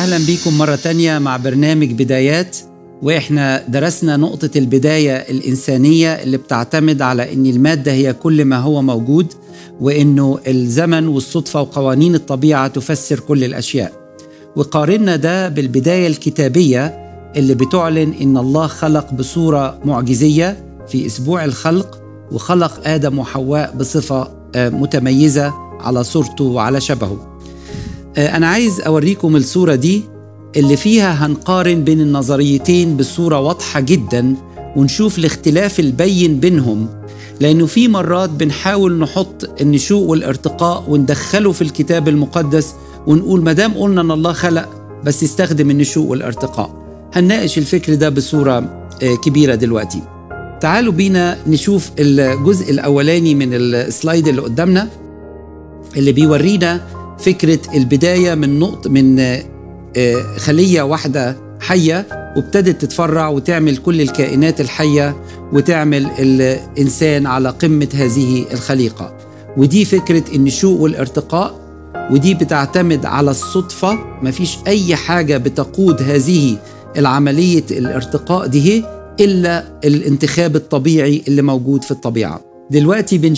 أهلا بيكم مرة تانية مع برنامج بدايات وإحنا درسنا نقطة البداية الإنسانية اللي بتعتمد على إن المادة هي كل ما هو موجود وإنه الزمن والصدفة وقوانين الطبيعة تفسر كل الأشياء وقارنا ده بالبداية الكتابية اللي بتعلن إن الله خلق بصورة معجزية في أسبوع الخلق وخلق آدم وحواء بصفة متميزة على صورته وعلى شبهه أنا عايز أوريكم الصورة دي اللي فيها هنقارن بين النظريتين بصورة واضحة جدا ونشوف الاختلاف البين بينهم لأنه في مرات بنحاول نحط النشوء والارتقاء وندخله في الكتاب المقدس ونقول مدام قلنا أن الله خلق بس يستخدم النشوء والارتقاء هنناقش الفكر ده بصورة كبيرة دلوقتي تعالوا بينا نشوف الجزء الأولاني من السلايد اللي قدامنا اللي بيورينا فكرة البداية من نقط من خلية واحدة حية وابتدت تتفرع وتعمل كل الكائنات الحية وتعمل الإنسان على قمة هذه الخليقة ودي فكرة النشوء والارتقاء ودي بتعتمد على الصدفة مفيش أي حاجة بتقود هذه العملية الارتقاء دي إلا الانتخاب الطبيعي اللي موجود في الطبيعة دلوقتي